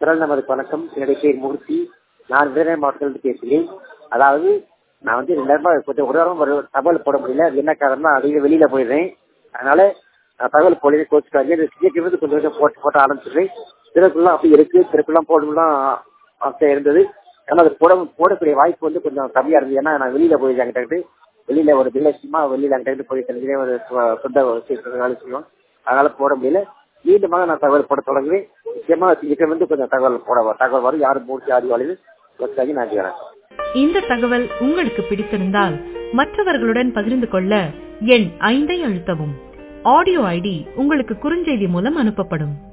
குரல் நமதுக்கு வணக்கம் என்னுடைய பேர் மூர்த்தி நான் விருதுநகர் மாவட்டத்திலிருந்து பேசுகிறேன் அதாவது நான் வந்து ரெண்டாயிரம் ரூபாய் கொஞ்சம் ஒரு வாரம் ஒரு தகவல் போட முடியல அது என்ன காரணம்னா அதிக வெளியில போயிடுறேன் அதனால நான் தகவல் போடுறேன் கோச்சுக்காங்க சீக்கிரம் வந்து கொஞ்சம் கொஞ்சம் போட்டு போட்ட ஆரம்பிச்சிடுறேன் திறக்குலாம் அப்படி இருக்கு திறக்குலாம் போடணும்லாம் ஆசை இருந்தது ஆனால் அது போட போடக்கூடிய வாய்ப்பு வந்து கொஞ்சம் கம்மியா இருந்தது ஏன்னா நான் வெளியில போயிருக்காங்கிட்டு வெளியில ஒரு வில்லட்சமா வெளியில அங்கிட்ட போய் தெரிஞ்சே ஒரு சொ- சொந்த விஷயத்துல வேலை செய்வோம் அதனால போட முடியல மீண்டுமாக நான் தகவல் போட தொடங்குவேன் நிச்சயமா இங்க வந்து கொஞ்சம் தகவல் போட தகவல் வரும் யாரும் மூர்த்தி ஆதி வாழையில் வச்சாகி நான் செய்யறேன் இந்த தகவல் உங்களுக்கு பிடித்திருந்தால் மற்றவர்களுடன் பகிர்ந்து கொள்ள எண் ஐந்தை அழுத்தவும் ஆடியோ ஐடி உங்களுக்கு குறுஞ்செய்தி மூலம் அனுப்பப்படும்